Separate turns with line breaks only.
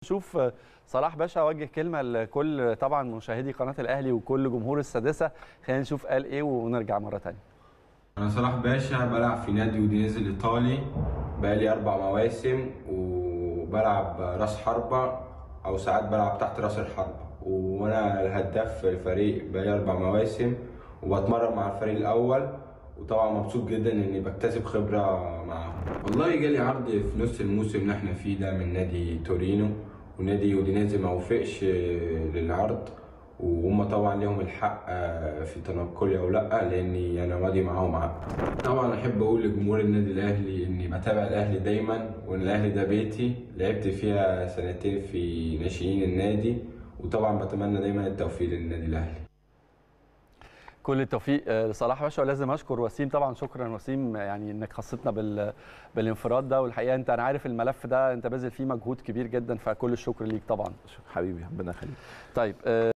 نشوف صلاح باشا وجه كلمه لكل طبعا مشاهدي قناه الاهلي وكل جمهور السادسه خلينا نشوف قال ايه ونرجع مره ثانيه
انا صلاح باشا بلعب في نادي اودينيز الايطالي بقالي اربع مواسم وبلعب راس حربه او ساعات بلعب تحت راس الحربه وانا الهداف في الفريق بقالي اربع مواسم وبتمرن مع الفريق الاول وطبعا مبسوط جدا اني بكتسب خبره معاهم والله جالي عرض في نص الموسم اللي احنا فيه ده من نادي تورينو ونادي يودينيزي ما وافقش للعرض وهم طبعا ليهم الحق في تنقلي او لا لاني انا ماضي معاهم عقد طبعا احب اقول لجمهور النادي الاهلي اني بتابع الاهلي دايما وان الاهلي ده بيتي لعبت فيها سنتين في ناشئين النادي وطبعا بتمنى دايما التوفيق للنادي الاهلي
كل التوفيق لصلاح باشا ولازم اشكر وسيم طبعا شكرا وسيم يعني انك خصتنا بال... بالانفراد ده والحقيقه انت انا عارف الملف ده انت باذل فيه مجهود كبير جدا فكل الشكر ليك طبعا
حبيبي ربنا يخليك
طيب